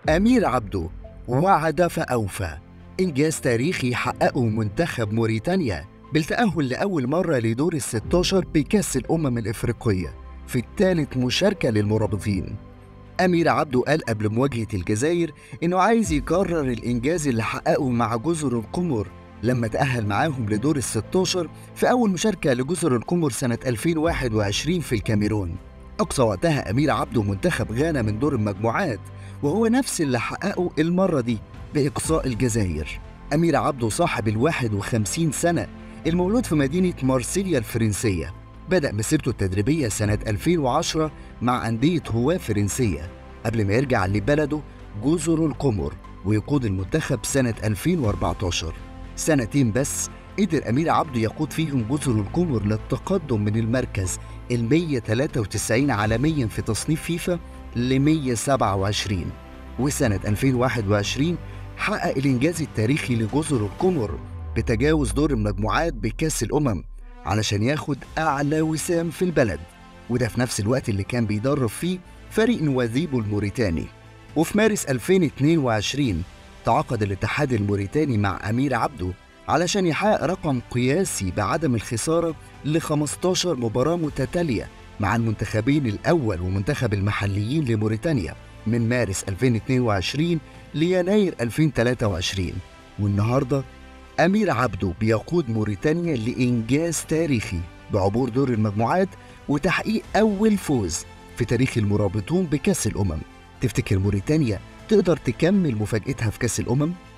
أمير عبده وعد فأوفى إنجاز تاريخي حققه منتخب موريتانيا بالتأهل لأول مرة لدور الستاشر بكأس الأمم الإفريقية في الثالث مشاركة للمرابطين أمير عبده قال قبل مواجهة الجزائر إنه عايز يكرر الإنجاز اللي حققه مع جزر القمر لما تأهل معاهم لدور الستاشر في أول مشاركة لجزر القمر سنة 2021 في الكاميرون أقصى وقتها أمير عبده منتخب غانا من دور المجموعات وهو نفس اللي حققه المرة دي بإقصاء الجزائر أمير عبده صاحب الواحد وخمسين سنة المولود في مدينة مارسيليا الفرنسية بدأ مسيرته التدريبية سنة 2010 مع أندية هواة فرنسية قبل ما يرجع لبلده جزر القمر ويقود المنتخب سنة 2014 سنتين بس قدر أمير عبده يقود فيهم جزر القمر للتقدم من المركز ال 193 عالميا في تصنيف فيفا ل 127 وسنة 2021 حقق الإنجاز التاريخي لجزر القمر بتجاوز دور المجموعات بكأس الأمم علشان ياخد أعلى وسام في البلد وده في نفس الوقت اللي كان بيدرب فيه فريق نواذيبو الموريتاني وفي مارس 2022 تعاقد الاتحاد الموريتاني مع أمير عبده علشان يحقق رقم قياسي بعدم الخسارة ل 15 مباراة متتالية مع المنتخبين الأول ومنتخب المحليين لموريتانيا من مارس 2022 ليناير 2023 والنهارده أمير عبده بيقود موريتانيا لإنجاز تاريخي بعبور دور المجموعات وتحقيق أول فوز في تاريخ المرابطون بكأس الأمم تفتكر موريتانيا تقدر تكمل مفاجأتها في كأس الأمم؟